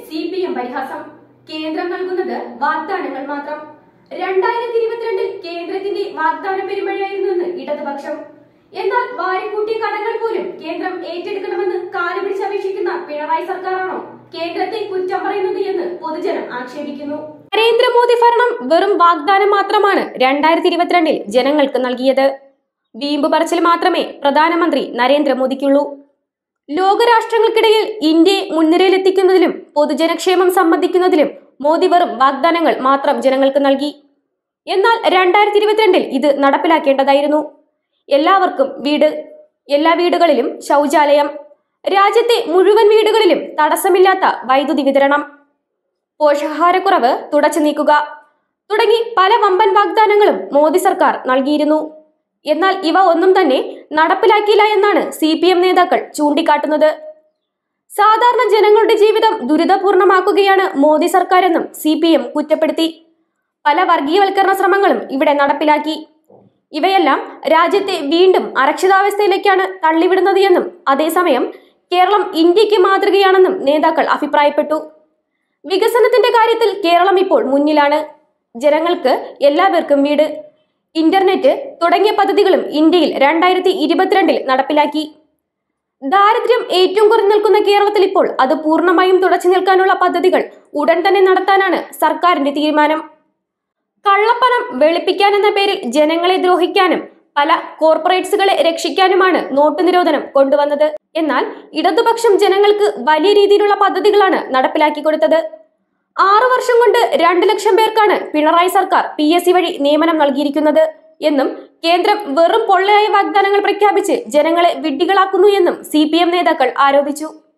C P M പരിഹാസം കേന്ദ്രം നൽകുന്നത് വാഗ്ദാനങ്ങൾ മാത്രം രണ്ടായിരത്തി ഇരുപത്തിരണ്ടിൽ കേന്ദ്രത്തിന്റെ വാഗ്ദാന പെരുമഴയായിരുന്നുവെന്ന് ഇടതുപക്ഷം എന്നാൽ വാരിക്കൂട്ടിയ കടങ്ങൾ പോലും കേന്ദ്രം ഏറ്റെടുക്കണമെന്ന് കാലുപിടിച്ച് അപേക്ഷിക്കുന്ന പിണറായി സർക്കാരാണോ കേന്ദ്രത്തെ കുറ്റം പറയുന്നത് എന്ന് പൊതുജനം ആക്ഷേപിക്കുന്നു നരേന്ദ്രമോദി ഭരണം വെറും വാഗ്ദാനം മാത്രമാണ് രണ്ടായിരത്തി ഇരുപത്തിരണ്ടിൽ ജനങ്ങൾക്ക് നൽകിയത് വീമ്പ് പറച്ചിൽ മാത്രമേ പ്രധാനമന്ത്രി നരേന്ദ്രമോദിക്കുള്ളൂ ലോകരാഷ്ട്രങ്ങൾക്കിടയിൽ ഇന്ത്യയെ മുൻനിരയിലെത്തിക്കുന്നതിലും പൊതുജനക്ഷേമം സംബന്ധിക്കുന്നതിലും മോദി വെറും വാഗ്ദാനങ്ങൾ മാത്രം ജനങ്ങൾക്ക് നൽകി എന്നാൽ രണ്ടായിരത്തി ഇരുപത്തിരണ്ടിൽ ഇത് നടപ്പിലാക്കേണ്ടതായിരുന്നു എല്ലാവർക്കും വീട് എല്ലാ വീടുകളിലും ശൗചാലയം രാജ്യത്തെ മുഴുവൻ വീടുകളിലും തടസ്സമില്ലാത്ത വൈദ്യുതി വിതരണം പോഷകാഹാരക്കുറവ് തുടച്ചു നീക്കുക തുടങ്ങി പല വമ്പൻ വാഗ്ദാനങ്ങളും മോദി സർക്കാർ നൽകിയിരുന്നു എന്നാൽ ഇവ ഒന്നും തന്നെ നടപ്പിലാക്കിയില്ല എന്നാണ് സി പി എം നേതാക്കൾ ചൂണ്ടിക്കാട്ടുന്നത് സാധാരണ ജനങ്ങളുടെ ജീവിതം ദുരിതപൂർണമാക്കുകയാണ് മോദി സർക്കാരെന്നും സി പി എം കുറ്റപ്പെടുത്തി പല വർഗീയവൽക്കരണ ശ്രമങ്ങളും ഇവിടെ നടപ്പിലാക്കി ഇവയെല്ലാം രാജ്യത്തെ വീണ്ടും അരക്ഷിതാവസ്ഥയിലേക്കാണ് തള്ളിവിടുന്നത് എന്നും അതേസമയം കേരളം ഇന്ത്യക്ക് മാതൃകയാണെന്നും നേതാക്കൾ അഭിപ്രായപ്പെട്ടു വികസനത്തിന്റെ കാര്യത്തിൽ കേരളം ഇപ്പോൾ മുന്നിലാണ് ജനങ്ങൾക്ക് എല്ലാവർക്കും വീട് ഇന്റർനെറ്റ് തുടങ്ങിയ പദ്ധതികളും ഇന്ത്യയിൽ രണ്ടായിരത്തി ഇരുപത്തിരണ്ടിൽ നടപ്പിലാക്കി ദാരിദ്ര്യം ഏറ്റവും കുറഞ്ഞു നിൽക്കുന്ന കേരളത്തിൽ ഇപ്പോൾ അത് പൂർണ്ണമായും തുടച്ചു നിൽക്കാനുള്ള പദ്ധതികൾ ഉടൻ തന്നെ നടത്താനാണ് സർക്കാരിന്റെ തീരുമാനം കള്ളപ്പണം വെളുപ്പിക്കാനെന്ന പേരിൽ ജനങ്ങളെ ദ്രോഹിക്കാനും പല കോർപ്പറേറ്റ്സുകളെ രക്ഷിക്കാനുമാണ് നോട്ട് നിരോധനം കൊണ്ടുവന്നത് എന്നാൽ ഇടതുപക്ഷം ജനങ്ങൾക്ക് വലിയ രീതിയിലുള്ള പദ്ധതികളാണ് നടപ്പിലാക്കി കൊടുത്തത് ആറു വർഷം കൊണ്ട് രണ്ടു ലക്ഷം പേർക്കാണ് പിണറായി സർക്കാർ പി എസ് സി വഴി നിയമനം നൽകിയിരിക്കുന്നത് എന്നും കേന്ദ്രം വെറും പൊള്ളയായ വാഗ്ദാനങ്ങൾ പ്രഖ്യാപിച്ച് ജനങ്ങളെ വിഡ്ഢികളാക്കുന്നു എന്നും സി നേതാക്കൾ ആരോപിച്ചു